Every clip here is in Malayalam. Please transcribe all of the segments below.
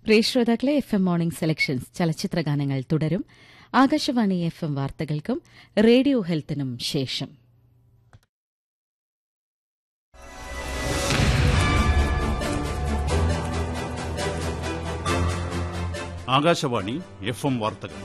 പ്രിയ ശ്രോതാക്കളെ എഫ് എം മോർണിംഗ് സെലക്ഷൻസ് ചലച്ചിത്ര ഗാനങ്ങൾ തുടരും ആകാശവാണി എഫ് എം വാർത്തകൾക്കും റേഡിയോ ഹെൽത്തിനും ശേഷം ആകാശവാണി എഫ് എം വാർത്തകൾ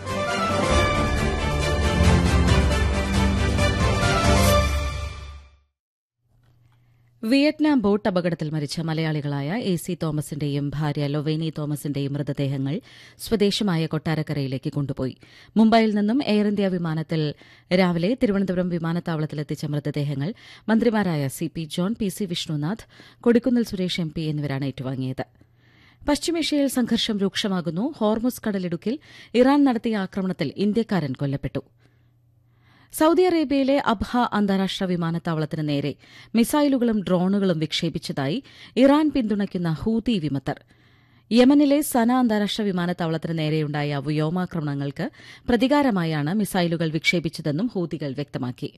വിയറ്റ്നാം ബോട്ട് അപകടത്തിൽ മരിച്ച മലയാളികളായ എ സി തോമസിന്റെയും ഭാര്യ ലൊവേനി തോമസിന്റെയും മൃതദേഹങ്ങൾ സ്വദേശമായ കൊട്ടാരക്കരയിലേക്ക് കൊണ്ടുപോയി മുംബൈയിൽ നിന്നും എയർ ഇന്ത്യ വിമാനത്തിൽ രാവിലെ തിരുവനന്തപുരം വിമാനത്താവളത്തിലെത്തിച്ച മൃതദേഹങ്ങൾ മന്ത്രിമാരായ C P John P C Vishnunath Kodikunnil Suresh M P എന്നിവരാണ് ഏറ്റുവാങ്ങിയത് പശ്ചിമേഷ്യയിൽ സംഘർഷം രൂക്ഷമാകുന്നു ഹോർമുസ് കടലിടുക്കിൽ ഇറാൻ നടത്തിയ ആക്രമണത്തിൽ ഇന്ത്യക്കാരൻ കൊല്ലപ്പെട്ടു സൌദി അറേബ്യയിലെ അബ്ഹ അന്താരാഷ്ട്ര വിമാനത്താവളത്തിന് നേരെ മിസൈലുകളും ഡ്രോണുകളും വിക്ഷേപിച്ചതായി ഇറാൻ പിന്തുണയ്ക്കുന്ന ഹൂതി വിമതർ യമനിലെ സന അന്താരാഷ്ട്ര വിമാനത്താവളത്തിന് നേരെയുണ്ടായ വ്യോമാക്രമണങ്ങൾക്ക് പ്രതികാരമായാണ് മിസൈലുകൾ വിക്ഷേപിച്ചതെന്നും ഹൂതികൾ വ്യക്തമാക്കി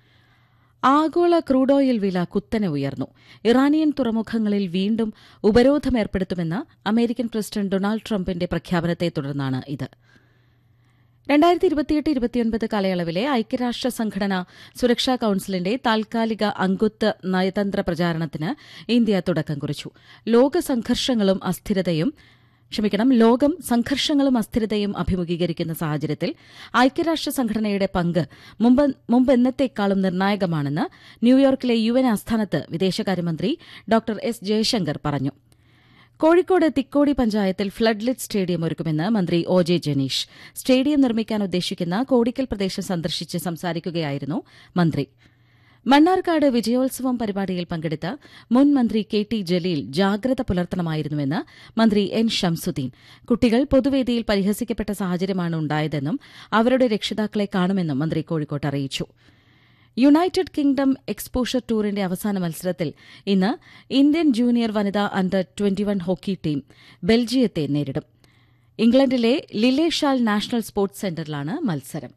ആഗോള ക്രൂഡ് ഓയിൽ വില കുത്തനെ ഉയർന്നു ഇറാനിയൻ തുറമുഖങ്ങളിൽ വീണ്ടും ഉപരോധം ഏർപ്പെടുത്തുമെന്ന അമേരിക്കൻ പ്രസിഡന്റ് ഡൊണാൾഡ് ട്രംപിന്റെ പ്രഖ്യാപനത്തെ തുടർന്നാണ് ഇത് രണ്ടായിരത്തി ഇരുപത്തിയെട്ട് ഇരുപത്തിയൊൻപത് കാലയളവിലെ ഐക്യരാഷ്ട്ര സംഘടന സുരക്ഷാ കൌൺസിലിന്റെ താൽക്കാലിക അംഗത്വ നയതന്ത്ര പ്രചാരണത്തിന് ഇന്ത്യ തുടക്കം കുറിച്ചു ലോക സംഘർഷങ്ങളും അസ്ഥിരതയും ക്ഷമിക്കണം ലോകം സംഘർഷങ്ങളും അസ്ഥിരതയും അഭിമുഖീകരിക്കുന്ന സാഹചര്യത്തിൽ ഐക്യരാഷ്ട്ര സംഘടനയുടെ പങ്ക് മുമ്പ് മുമ്പെന്നത്തേക്കാളും നിർണായകമാണെന്ന് ന്യൂയോർക്കിലെ യു എൻ ആസ്ഥാനത്ത് വിദേശകാര്യമന്ത്രി ഡോക്ടർ എസ് ജയശങ്കർ പറഞ്ഞു കോഴിക്കോട് തിക്കോടി പഞ്ചായത്തിൽ ഫ്ലഡ് ലിറ്റ് സ്റ്റേഡിയം ഒരുക്കുമെന്ന് മന്ത്രി ഒ ജെ ജനീഷ് സ്റ്റേഡിയം നിർമ്മിക്കാൻ ഉദ്ദേശിക്കുന്ന കോടിക്കൽ പ്രദേശം സന്ദർശിച്ച് സംസാരിക്കുകയായിരുന്നു മന്ത്രി മണ്ണാർക്കാട് വിജയോത്സവം പരിപാടിയിൽ പങ്കെടുത്ത മുൻ മന്ത്രി കെ ടി ജലീൽ ജാഗ്രത പുലർത്തണമായിരുന്നുവെന്ന് മന്ത്രി എൻ ഷംസുദ്ദീൻ കുട്ടികൾ പൊതുവേദിയിൽ പരിഹസിക്കപ്പെട്ട സാഹചര്യമാണ് ഉണ്ടായതെന്നും അവരുടെ രക്ഷിതാക്കളെ കാണുമെന്നും മന്ത്രി കോഴിക്കോട്ട് അറിയിച്ചു യുണൈറ്റഡ് കിങ്ഡം എക്സ്പോഷർ ടൂറിന്റെ അവസാന മത്സരത്തിൽ ഇന്ന് ഇന്ത്യൻ ജൂനിയർ വനിതാ അണ്ടർ ട്വന്റിവൺ ഹോക്കി ടീം ബെൽജിയത്തെ നേരിടും ഇംഗ്ലണ്ടിലെ ലിലേഷാൽ നാഷണൽ സ്പോർട്സ് സെന്ററിലാണ് മത്സരം